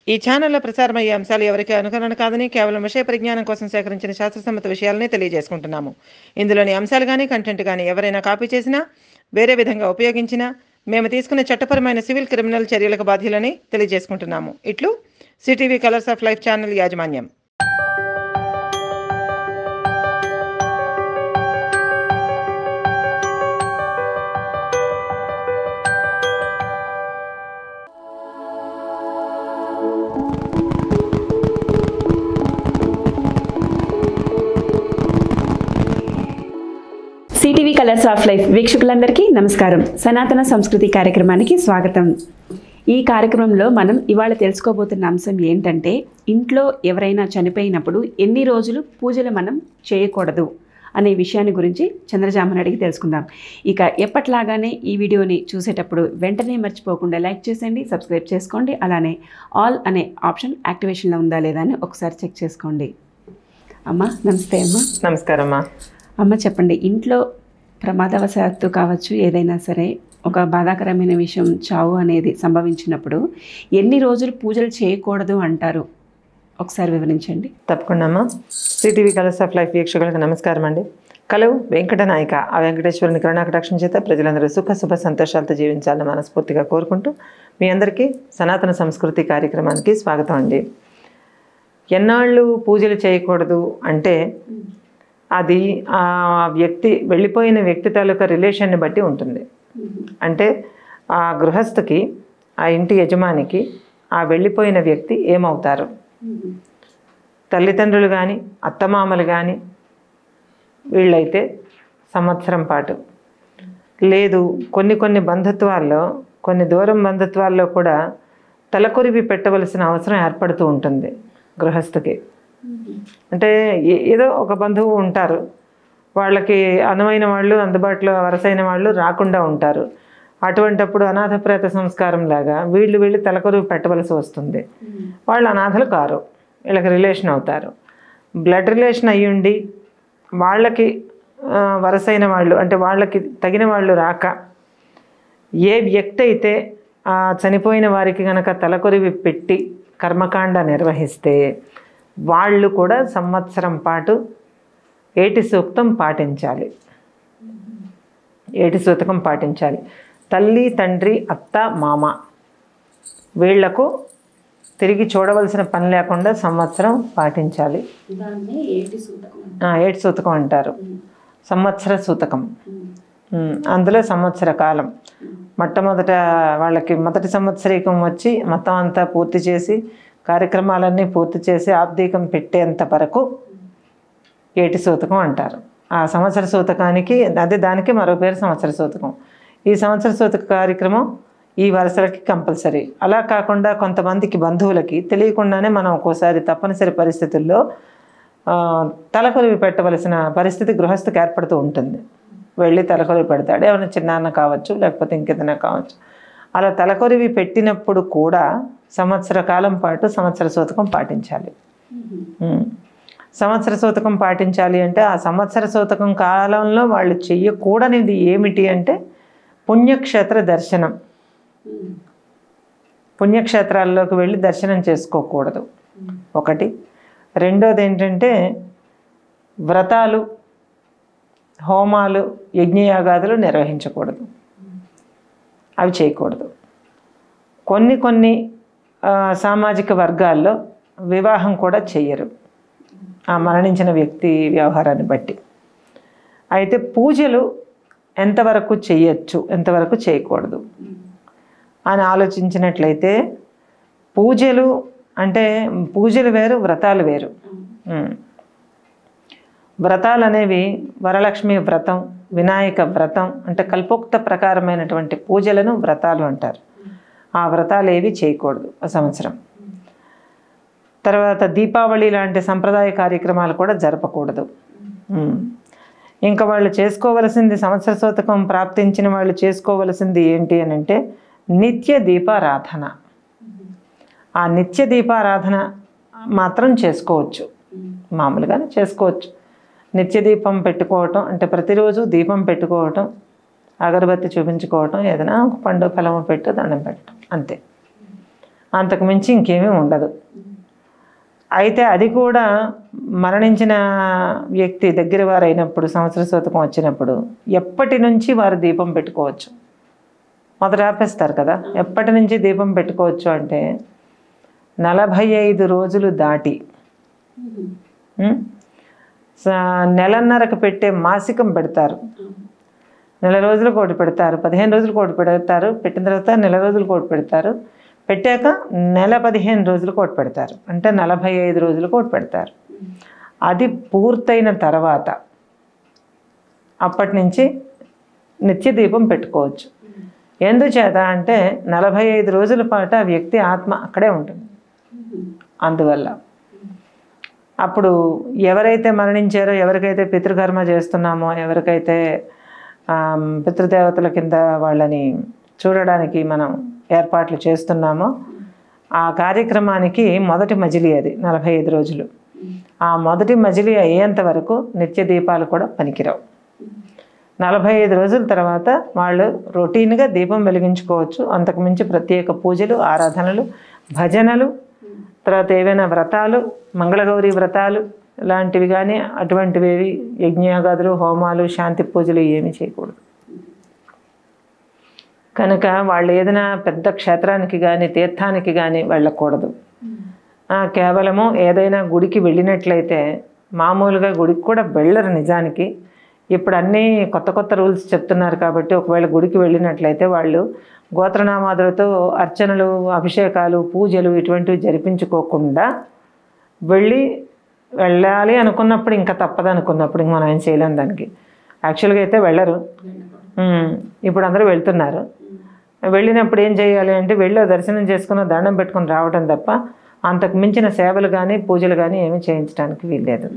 ఈ ఛానల్లో ప్రసారమయ్యే అంశాలు ఎవరికి అనుకరణ కాదని కేవలం విషయ పరిజ్ఞానం కోసం సేకరించిన శాస్త్రసమ్మత విషయాలనే తెలియజేసుకుంటున్నాము ఇందులోని అంశాలు కానీ కంటెంట్ కానీ ఎవరైనా కాపీ చేసినా వేరే విధంగా ఉపయోగించినా మేము తీసుకునే చట్టపరమైన సివిల్ క్రిమినల్ చర్యలకు బాధ్యులని తెలియజేసుకుంటున్నాము ఇట్లు CTV Colours Of Life channel యాజమాన్యం సిటీవీ కలర్స్ ఆఫ్ లైఫ్ వీక్షకులందరికీ నమస్కారం సనాతన సంస్కృతి కార్యక్రమానికి స్వాగతం ఈ కార్యక్రమంలో మనం ఇవాళ తెలుసుకోబోతున్న అంశం ఏంటంటే ఇంట్లో ఎవరైనా చనిపోయినప్పుడు ఎన్ని రోజులు పూజలు మనం చేయకూడదు అనే విషయాన్ని గురించి చంద్రజామని అడిగి తెలుసుకుందాం ఇక ఎప్పట్లాగానే ఈ వీడియోని చూసేటప్పుడు వెంటనే మర్చిపోకుండా లైక్ చేసేయండి సబ్స్క్రైబ్ చేసుకోండి అలానే ఆల్ అనే ఆప్షన్ యాక్టివేషన్లో ఉందా లేదా అని ఒకసారి చెక్ చేసుకోండి అమ్మ నమస్తే అమ్మ నమస్కారం అమ్మా అమ్మ చెప్పండి ఇంట్లో ప్రమాదవశాత్తు కావచ్చు ఏదైనా సరే ఒక బాధాకరమైన విషయం చావు అనేది సంభవించినప్పుడు ఎన్ని రోజులు పూజలు చేయకూడదు అంటారు ఒకసారి వివరించండి తప్పకుండా అమ్మా సిటీవీ కలర్స్ ఆఫ్ లైఫ్ వీక్షకులకు నమస్కారం అండి కలవు వెంకట నాయక ఆ వెంకటేశ్వరుని కరుణాకటాక్షం చేత ప్రజలందరూ సుఖ శుభ సంతోషాలతో జీవించాలని మనస్ఫూర్తిగా కోరుకుంటూ మీ అందరికీ సనాతన సంస్కృతి కార్యక్రమానికి స్వాగతం అండి ఎన్నాళ్ళు పూజలు చేయకూడదు అంటే అది ఆ వ్యక్తి వెళ్ళిపోయిన వ్యక్తి తాలూకా రిలేషన్ని బట్టి ఉంటుంది అంటే ఆ గృహస్థుకి ఆ ఇంటి యజమానికి ఆ వెళ్ళిపోయిన వ్యక్తి ఏమవుతారు తల్లిదండ్రులు కానీ అత్తమామలు కానీ వీళ్ళైతే సంవత్సరం పాటు లేదు కొన్ని కొన్ని బంధుత్వాల్లో కొన్ని దూరం బంధుత్వాల్లో కూడా తలకొరివి పెట్టవలసిన అవసరం ఏర్పడుతూ ఉంటుంది గృహస్థుకి అంటే ఏ- ఏదో ఒక బంధువు ఉంటారు వాళ్ళకి అనువైన వాళ్ళు అందుబాటులో వరసైన వాళ్ళు రాకుండా ఉంటారు అటువంటప్పుడు అనాథ ప్రేత సంస్కారం లాగా వీళ్ళు వీళ్ళు తలకొరువు పెట్టవలసి వస్తుంది వాళ్ళు అనాథలు కారు వీళ్ళకి రిలేషన్ అవుతారు బ్లడ్ రిలేషన్ అయ్యుండి వాళ్ళకి ఆ, వరసైన వాళ్ళు అంటే వాళ్ళకి తగిన వాళ్ళు రాక ఏ వ్యక్తి అయితే ఆ చనిపోయిన వారికి గనక తలకొరివి పెట్టి కర్మకాండ నిర్వహిస్తే వాళ్ళు కూడా సంవత్సరం పాటు ఏటి సూక్తం పాటించాలి ఏటి సూతకం పాటించాలి తల్లి తండ్రి అత్త మామ వీళ్లకు తిరిగి చూడవలసిన పని లేకుండా సంవత్సరం పాటించాలి ఆ, ఏటి సూతకం అంటారు సంవత్సర సూతకం ఉమ్, అందులో సంవత్సర కాలం మొట్టమొదట వాళ్ళకి మొదటి సంవత్సరీకం వచ్చి మొత్తం అంతా పూర్తి చేసి కార్యక్రమాలన్నీ పూర్తి చేసి ఆబ్దీకం పెట్టేంత వరకు ఏటి సూతకం అంటారు ఆ సంవత్సర సూతకానికి అదే దానికి మరో పేరు సంవత్సర సూతకం ఈ సంవత్సర సూతక కార్యక్రమం ఈ వరుసలకి కంపల్సరీ అలా కాకుండా కొంతమందికి బంధువులకి తెలియకుండానే మనం ఒక్కోసారి తప్పనిసరి పరిస్థితుల్లో ఆ, తలకొరివి పెట్టవలసిన పరిస్థితి గృహస్థికి ఏర్పడుతూ ఉంటుంది వెళ్ళి తలకొరివి పెడతాడు ఏమైనా చిన్నాన్న కావచ్చు లేకపోతే ఇంకేదైనా కావచ్చు అలా తలకొరివి పెట్టినప్పుడు కూడా సంవత్సర కాలం పాటు సంవత్సర సూతకం పాటించాలి ఉమ్. సంవత్సర సూతకం పాటించాలి అంటే ఆ సంవత్సర సూతకం కాలంలో వాళ్ళు చెయ్యకూడనిది ఏమిటి అంటే పుణ్యక్షేత్ర దర్శనం పుణ్యక్షేత్రాల్లోకి వెళ్ళి దర్శనం చేసుకోకూడదు ఒకటి రెండోది ఏంటంటే వ్రతాలు హోమాలు యజ్ఞయాగాదులు నిర్వహించకూడదు అవి చేయకూడదు కొన్ని కొన్ని ఆ, సామాజిక వర్గాల్లో వివాహం కూడా చెయ్యరు ఆ మరణించిన వ్యక్తి వ్యవహారాన్ని బట్టి అయితే పూజలు ఎంతవరకు చేయొచ్చు ఎంతవరకు చేయకూడదు అని ఆలోచించినట్లయితే పూజలు అంటే పూజలు వేరు వ్రతాలు వేరు ఉమ్. వ్రతాలు అనేవి వరలక్ష్మి వ్రతం వినాయక వ్రతం అంటే కల్పోక్త ప్రకారమైనటువంటి పూజలను వ్రతాలు అంటారు ఆ వ్రతాలు ఏవి చేయకూడదు ఆ సంవత్సరం తర్వాత దీపావళి లాంటి సంప్రదాయ కార్యక్రమాలు కూడా జరపకూడదు ఉమ్. ఇంకా వాళ్ళు చేసుకోవలసింది సంవత్సర శోతకం ప్రాప్తించిన వాళ్ళు చేసుకోవలసింది ఏంటి అని అంటే నిత్య దీపారాధన ఆ నిత్య దీపారాధన మాత్రం చేసుకోవచ్చు మామూలుగానే చేసుకోవచ్చు నిత్య దీపం పెట్టుకోవటం అంటే ప్రతిరోజు దీపం పెట్టుకోవటం అగరబత్తి చూపించుకోవటం ఏదైనా ఒక పండు ఫలము పెట్టు దండం పెట్టడం అంతే అంతకు మించి ఇంకేమీ ఉండదు అయితే అది కూడా మరణించిన వ్యక్తి దగ్గర వారు అయినప్పుడు సంవత్సర శతకం వచ్చినప్పుడు ఎప్పటి నుంచి వారు దీపం పెట్టుకోవచ్చు మొదట ఆపేస్తారు కదా ఎప్పటి నుంచి దీపం పెట్టుకోవచ్చు అంటే నలభై ఐదు రోజులు దాటి ఉం? స- నెలన్నరకు పెట్టే మాసికం పెడతారు నెల రోజులు కోటి పెడతారు పదిహేను రోజులు కోటి పెడతారు పెట్టిన తర్వాత నెల రోజులు కోటి పెడతారు పెట్టాక నెల పదిహేను రోజులు కోటి పెడతారు అంటే నలభై ఐదు రోజులు కోటి పెడతారు అది పూర్తయిన తర్వాత అప్పటి నుంచి నిత్య దీపం పెట్టుకోవచ్చు ఎందుచేత అంటే నలభై ఐదు రోజుల పాటు ఆ వ్యక్తి ఆత్మ అక్కడే ఉంటుంది అందువల్ల అప్పుడు ఎవరైతే మరణించారో ఎవరికైతే పితృకర్మ చేస్తున్నామో ఎవరికైతే ఆమ్, పితృదేవతల కింద వాళ్ళని చూడడానికి మనం ఏర్పాట్లు చేస్తున్నామో ఆ కార్యక్రమానికి మొదటి మజిలీ అది నలభై ఐదు రోజులు ఆ మొదటి మజిలీ అయ్యేంత వరకు నిత్య దీపాలు కూడా పనికిరావు నలభై ఐదు రోజుల తర్వాత వాళ్ళు రొటీన్గా దీపం వెలిగించుకోవచ్చు అంతకుమించి ప్రత్యేక పూజలు ఆరాధనలు భజనలు తర్వాత ఏవైనా వ్రతాలు మంగళగౌరి వ్రతాలు లాంటివి కానీ అటువంటివి ఏవి యజ్ఞయాగాదులు హోమాలు శాంతి పూజలు ఏమీ చేయకూడదు కనుక వాళ్ళు ఏదైనా పెద్ద క్షేత్రానికి కానీ తీర్థానికి కానీ వెళ్ళకూడదు ఆ, కేవలము ఏదైనా గుడికి వెళ్ళినట్లయితే మామూలుగా గుడికి కూడా వెళ్ళరు నిజానికి ఇప్పుడు అన్నీ కొత్త కొత్త రూల్స్ చెప్తున్నారు కాబట్టి ఒకవేళ గుడికి వెళ్ళినట్లయితే వాళ్ళు గోత్రనామాదులతో అర్చనలు అభిషేకాలు పూజలు ఇటువంటివి జరిపించుకోకుండా వెళ్ళి వెళ్ళాలి అనుకున్నప్పుడు ఇంకా తప్పదు అనుకున్నప్పుడు ఇంక మనం ఏం చేయలేం దానికి యాక్చువల్గా అయితే వెళ్ళరు ఉమ్, ఇప్పుడు అందరూ వెళ్తున్నారు వెళ్ళినప్పుడు ఏం చేయాలి అంటే వెళ్ళి దర్శనం చేసుకుని దండం పెట్టుకుని రావటం తప్ప అంతకు మించిన సేవలు కానీ పూజలు కానీ ఏమీ చేయించడానికి వీల్లేదు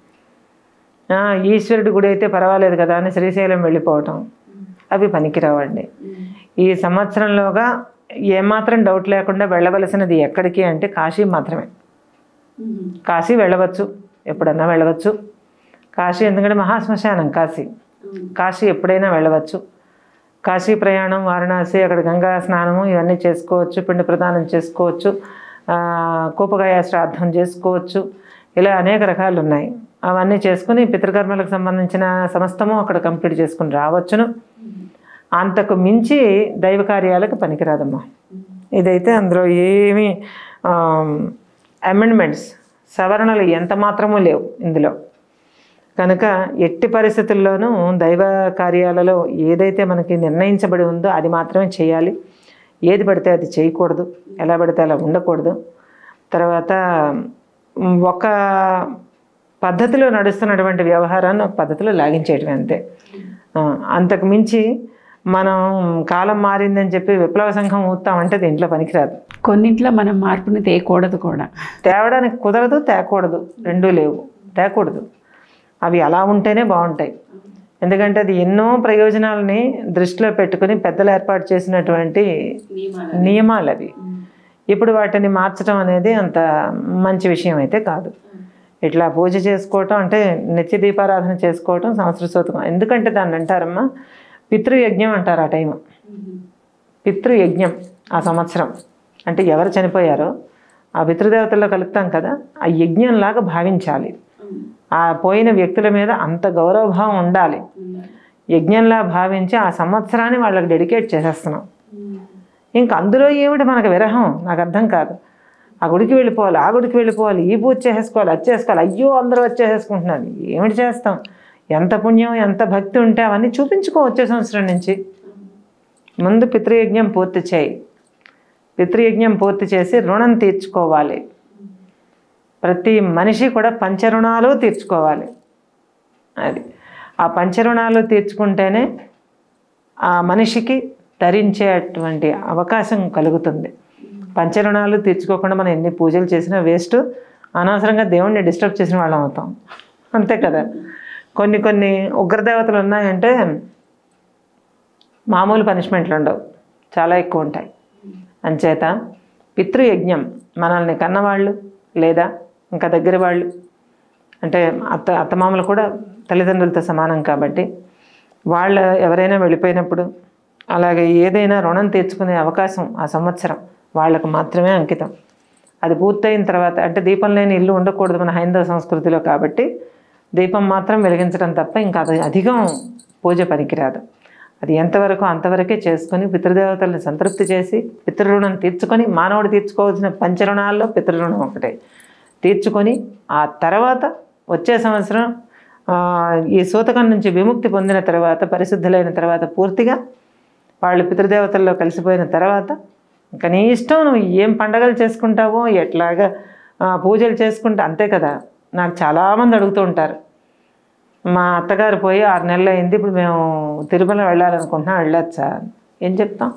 ఆ, ఈశ్వరుడి గుడి అయితే పర్వాలేదు కదా అని శ్రీశైలం వెళ్ళిపోవటం అవి పనికిరావండి ఈ సంవత్సరంలోగా ఏమాత్రం డౌట్ లేకుండా వెళ్ళవలసినది ఎక్కడికి అంటే కాశీ మాత్రమే కాశీ వెళ్ళవచ్చు ఎప్పుడన్నా వెళ్ళవచ్చు కాశీ ఎందుకంటే మహాశ్మశానం కాశీ కాశీ ఎప్పుడైనా వెళ్ళవచ్చు కాశీ ప్రయాణం వారణాసి అక్కడ గంగా స్నానము ఇవన్నీ చేసుకోవచ్చు పిండి ప్రదానం చేసుకోవచ్చు ఆ, కూపగాయ శ్రాద్ధం చేసుకోవచ్చు ఇలా అనేక రకాలు ఉన్నాయి అవన్నీ చేసుకుని పితృకర్మలకు సంబంధించిన సమస్తము అక్కడ కంప్లీట్ చేసుకుని రావచ్చును అంతకు మించి దైవ కార్యాలకు పనికిరాదమ్మా ఇదైతే అందులో ఏమీ అమెండ్మెంట్స్ సవరణలు ఎంత మాత్రమూ లేవు ఇందులో కనుక ఎట్టి పరిస్థితుల్లోనూ దైవ కార్యాలలో ఏదైతే మనకి నిర్ణయించబడి ఉందో అది మాత్రమే చేయాలి ఏది పడితే అది చేయకూడదు ఎలా పడితే అలా ఉండకూడదు తర్వాత మ్, ఒక పద్ధతిలో నడుస్తున్నటువంటి వ్యవహారాన్ని ఒక పద్ధతిలో లాగించేయటం అంతే ఆ, అంతకు మించి మనం కాలం మారిందని చెప్పి విప్లవ సంఘం ఊతామంటే దీంట్లో పనికిరాదు కొన్నింట్లో మనం మార్పుని తేయకూడదు కూడా తేవడానికి కుదరదు తేకూడదు రెండూ లేవు తేకూడదు అవి అలా ఉంటేనే బాగుంటాయి ఎందుకంటే అది ఎన్నో ప్రయోజనాలని దృష్టిలో పెట్టుకుని పెద్దలు ఏర్పాటు చేసినటువంటి నియమాలు అవి ఇప్పుడు వాటిని మార్చడం అనేది అంత మంచి విషయం అయితే కాదు ఇట్లా పూజ చేసుకోవటం అంటే నిత్య దీపారాధన చేసుకోవటం సంవత్సర శోతకం ఎందుకంటే దాన్ని అంటారమ్మా పితృయజ్ఞం అంటారు ఆ టైం పితృయజ్ఞం ఆ సంవత్సరం అంటే ఎవరు చనిపోయారో ఆ పితృదేవతల్లో కలుపుతాం కదా ఆ యజ్ఞంలాగా భావించాలి ఆ పోయిన వ్యక్తుల మీద అంత గౌరవభావం ఉండాలి యజ్ఞంలా భావించి ఆ సంవత్సరాన్ని వాళ్ళకి డెడికేట్ చేసేస్తున్నాం ఇంక అందులో ఏమిటి మనకు విరహం నాకు అర్థం కాదు ఆ గుడికి వెళ్ళిపోవాలి ఆ గుడికి వెళ్ళిపోవాలి ఈ పూజ చేసేసుకోవాలి అది చేసుకోవాలి అయ్యో అందరూ వచ్చేసేసుకుంటున్నారు ఏమిటి చేస్తాం ఎంత పుణ్యం ఎంత భక్తి ఉంటే అవన్నీ చూపించుకో వచ్చే సంవత్సరం నుంచి ముందు పితృయజ్ఞం పూర్తి చేయి పితృయజ్ఞం పూర్తి చేసి రుణం తీర్చుకోవాలి ప్రతి మనిషి కూడా పంచరుణాలు తీర్చుకోవాలి అది ఆ పంచరుణాలు తీర్చుకుంటేనే ఆ మనిషికి ధరించేటువంటి అవకాశం కలుగుతుంది పంచరుణాలు తీర్చుకోకుండా మనం ఎన్ని పూజలు చేసినా వేస్ట్ అనవసరంగా దేవుణ్ణి డిస్టర్బ్ చేసిన వాళ్ళం అవుతాం అంతే కదా కొన్ని కొన్ని ఉగ్రదేవతలు ఉన్నాయంటే మామూలు పనిష్మెంట్లు ఉండవు చాలా ఎక్కువ ఉంటాయి అంచేత పితృయజ్ఞం మనల్ని కన్నవాళ్ళు లేదా ఇంకా దగ్గర వాళ్ళు అంటే అత్త అత్తమామలు కూడా తల్లిదండ్రులతో సమానం కాబట్టి వాళ్ళ ఎవరైనా వెళ్ళిపోయినప్పుడు అలాగే ఏదైనా రుణం తీర్చుకునే అవకాశం ఆ సంవత్సరం వాళ్ళకు మాత్రమే అంకితం అది పూర్తయిన తర్వాత అంటే దీపం లేని ఇల్లు ఉండకూడదు మన హైందవ సంస్కృతిలో కాబట్టి దీపం మాత్రం వెలిగించడం తప్ప ఇంకా అది అధికం పూజ పనికిరాదు అది ఎంతవరకు అంతవరకే చేసుకొని పితృదేవతల్ని సంతృప్తి చేసి పితృరుణం తీర్చుకొని మానవుడు తీర్చుకోవాల్సిన పంచరుణాల్లో పితృరుణం ఒకటే తీర్చుకొని ఆ తర్వాత వచ్చే సంవత్సరం ఆ, ఈ సూతకం నుంచి విముక్తి పొందిన తర్వాత పరిశుద్ధులైన తర్వాత పూర్తిగా వాళ్ళు పితృదేవతల్లో కలిసిపోయిన తర్వాత ఇంకా నీ ఇష్టం నువ్వు ఏం పండగలు చేసుకుంటావో ఎట్లాగా ఆ, పూజలు చేసుకుంటా అంతే కదా నాకు చాలామంది అడుగుతూ ఉంటారు మా అత్తగారు పోయి ఆరు నెలలు అయింది ఇప్పుడు మేము తిరుమల వెళ్ళాలనుకుంటున్నాం వెళ్ళొచ్చా ఏం చెప్తాం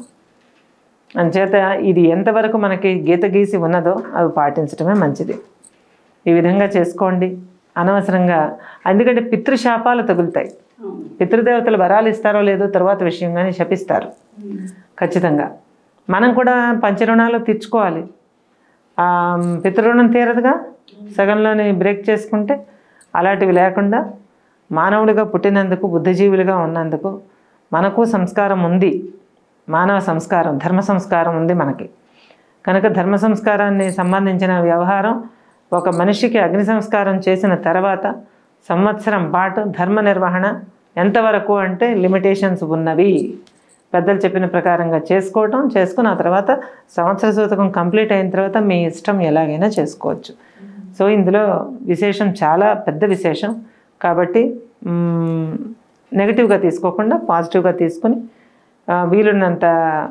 అంచేత ఇది ఎంతవరకు మనకి గీత గీసి ఉన్నదో అవి పాటించడమే మంచిది ఈ విధంగా చేసుకోండి అనవసరంగా ఎందుకంటే పితృశాపాలు తగులుతాయి పితృదేవతలు వరాలు ఇస్తారో లేదో తర్వాత విషయం కానీ శపిస్తారు ఖచ్చితంగా మనం కూడా పంచరుణాలు తీర్చుకోవాలి ఆ, పితృరుణం తీరదుగా సగంలోనే బ్రేక్ చేసుకుంటే అలాంటివి లేకుండా మానవుడిగా పుట్టినందుకు బుద్ధిజీవులుగా ఉన్నందుకు మనకు సంస్కారం ఉంది మానవ సంస్కారం ధర్మ సంస్కారం ఉంది మనకి కనుక ధర్మ సంస్కారాన్ని సంబంధించిన వ్యవహారం ఒక మనిషికి అగ్ని సంస్కారం చేసిన తర్వాత సంవత్సరం పాటు ధర్మ నిర్వహణ ఎంతవరకు అంటే లిమిటేషన్స్ ఉన్నవి పెద్దలు చెప్పిన ప్రకారంగా చేసుకోవటం చేసుకుని ఆ తర్వాత సంవత్సర సూతకం కంప్లీట్ అయిన తర్వాత మీ ఇష్టం ఎలాగైనా చేసుకోవచ్చు సో ఇందులో విశేషం చాలా పెద్ద విశేషం కాబట్టి మ్మ్, నెగిటివ్గా తీసుకోకుండా పాజిటివ్గా తీసుకుని ఆ, వీలున్నంత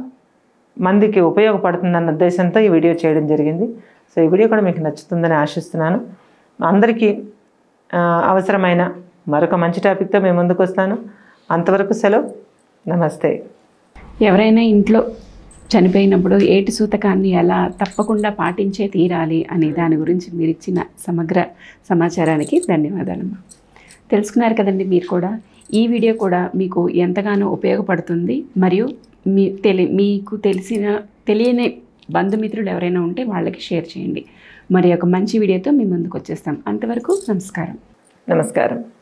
మందికి ఉపయోగపడుతుందన్న ఉద్దేశంతో ఈ వీడియో చేయడం జరిగింది సో ఈ వీడియో కూడా మీకు నచ్చుతుందని ఆశిస్తున్నాను అందరికీ ఆ, అవసరమైన మరొక మంచి టాపిక్తో మేము ముందుకు వస్తాను అంతవరకు సెలవు నమస్తే ఎవరైనా ఇంట్లో చనిపోయినప్పుడు ఏటి సూతకాన్ని ఎలా తప్పకుండా పాటించే తీరాలి అనే దాని గురించి మీరు ఇచ్చిన సమగ్ర సమాచారానికి ధన్యవాదాలమ్మా తెలుసుకున్నారు కదండి మీరు కూడా ఈ వీడియో కూడా మీకు ఎంతగానో ఉపయోగపడుతుంది మరియు మీ తెలి మీకు తెలిసిన తెలియని బంధుమిత్రులు ఎవరైనా ఉంటే వాళ్ళకి షేర్ చేయండి మరి ఒక మంచి వీడియోతో మీ ముందుకు వచ్చేస్తాం అంతవరకు నమస్కారం నమస్కారం